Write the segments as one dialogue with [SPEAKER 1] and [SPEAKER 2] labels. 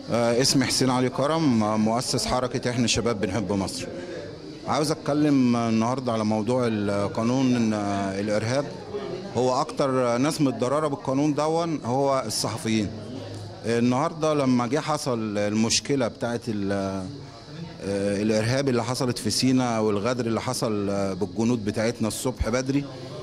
[SPEAKER 1] آه، اسمي حسين علي كرم آه، مؤسس حركة احنا شباب بنحب مصر عاوز اتكلم آه، النهاردة على موضوع القانون آه، الارهاب هو اكتر ناس متضررة بالقانون دون هو الصحفيين آه، النهاردة لما جه حصل المشكلة بتاعت ال- آه، الارهاب اللي حصلت في سينا والغدر اللي حصل آه، بالجنود بتاعتنا الصبح بدري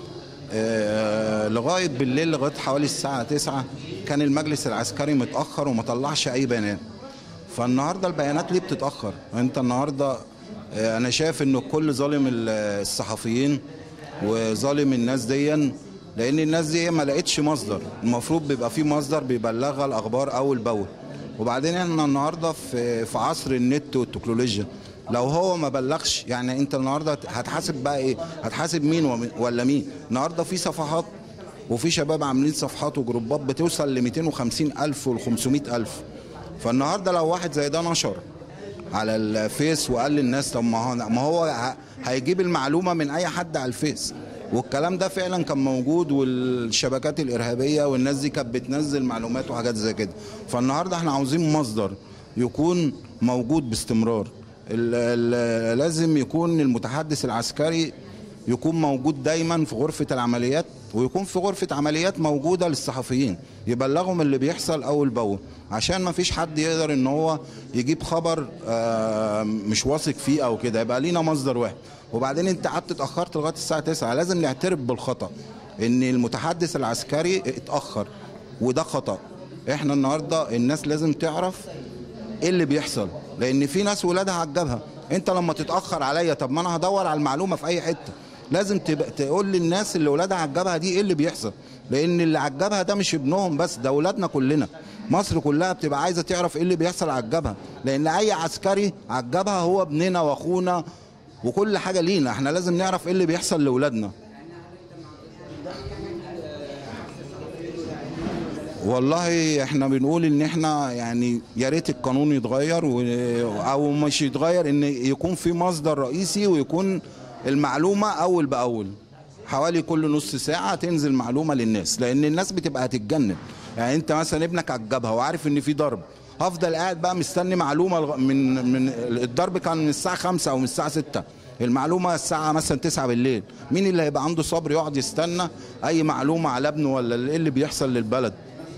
[SPEAKER 1] آه، لغايه بالليل لغايه حوالي الساعه 9 كان المجلس العسكري متاخر وما طلعش اي بيانات فالنهارده البيانات ليه بتتاخر انت النهارده آه، انا شايف ان الكل ظالم ال- الصحفيين وظالم الناس ديا لان الناس دي ما لقتش مصدر المفروض بيبقى في مصدر بيبلغها الاخبار اول باول وبعدين احنا النهارده في في عصر النت والتكنولوجيا لو هو ما بلغش يعني انت النهارده هتحاسب بقى ايه هتحاسب مين ومين- ولا مين النهارده في صفحات وفي شباب عاملين صفحات وجروبات بتوصل ل 250 الف وال 500 الف فالنهارده لو واحد زي ده نشر على الفيس وقال للناس طب ما هو ما هو ه- هيجيب المعلومه من اي حد على الفيس والكلام ده فعلا كان موجود والشبكات الارهابيه والناس دي كانت بتنزل معلومات وحاجات زي كده فالنهارده احنا عاوزين مصدر يكون موجود باستمرار ال- ال- لازم يكون المتحدث العسكري يكون موجود دايما في غرفة العمليات ويكون في غرفة عمليات موجودة للصحفيين يبلغهم اللي بيحصل أول بأول عشان ما فيش حد يقدر ان هو يجيب خبر آه، مش واثق فيه او كده يبقى لينا مصدر واحد وبعدين انت قعدت اتأخرت لغاية الساعة 9 لازم نعترف بالخطأ ان المتحدث العسكري اتأخر وده خطأ احنا النهاردة الناس لازم تعرف ايه اللي بيحصل لان في ناس ولادها عجبها انت لما تتاخر عليا طب ما انا هدور على المعلومه في اي حته لازم تبقى تقول للناس اللي ولادها عجبها دي ايه اللي بيحصل لان اللي عجبها ده مش ابنهم بس ده ولادنا كلنا مصر كلها بتبقى عايزه تعرف ايه اللي بيحصل عجبها لان اي عسكري عجبها هو ابننا واخونا وكل حاجه لينا احنا لازم نعرف ايه اللي بيحصل لاولادنا والله احنا بنقول ان احنا يعني يا ريت القانون يتغير و... او مش يتغير ان يكون في مصدر رئيسي ويكون المعلومه اول باول حوالي كل نص ساعه تنزل معلومه للناس لان الناس بتبقى هتتجنن يعني انت مثلا ابنك عجبها وعارف ان في ضرب هفضل قاعد بقى مستني معلومه لغ- من من الضرب كان من الساعه 5 او من الساعه 6 المعلومه الساعه مثلا 9 بالليل مين اللي هيبقى عنده صبر يقعد يستنى اي معلومه على ابنه ولا ايه اللي بيحصل للبلد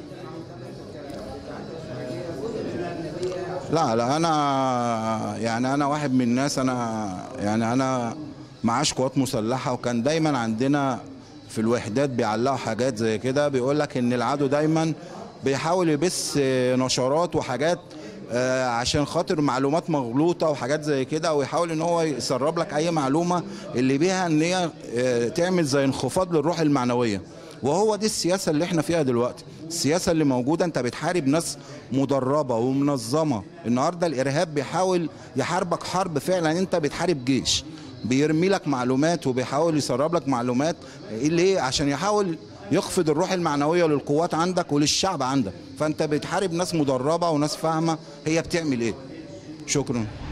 [SPEAKER 1] لا لا انا يعني انا واحد من الناس انا يعني انا معاش قوات مسلحه وكان دايما عندنا في الوحدات بيعلقوا حاجات زي كده بيقول لك ان العدو دايما بيحاول يبث نشرات وحاجات آه، عشان خاطر معلومات مغلوطه وحاجات زي كده ويحاول ان هو يسرب لك اي معلومه اللي بيها ان هي آه، تعمل زي انخفاض للروح المعنويه وهو دي السياسه اللي احنا فيها دلوقتي السياسه اللي موجوده انت بتحارب ناس مدربه ومنظمه النهارده الارهاب بيحاول يحاربك حرب فعلا انت بتحارب جيش بيرمي لك معلومات وبيحاول يسرب لك معلومات ليه عشان يحاول يخفض الروح المعنويه للقوات عندك وللشعب عندك فانت بتحارب ناس مدربه وناس فاهمه هي بتعمل ايه شكرا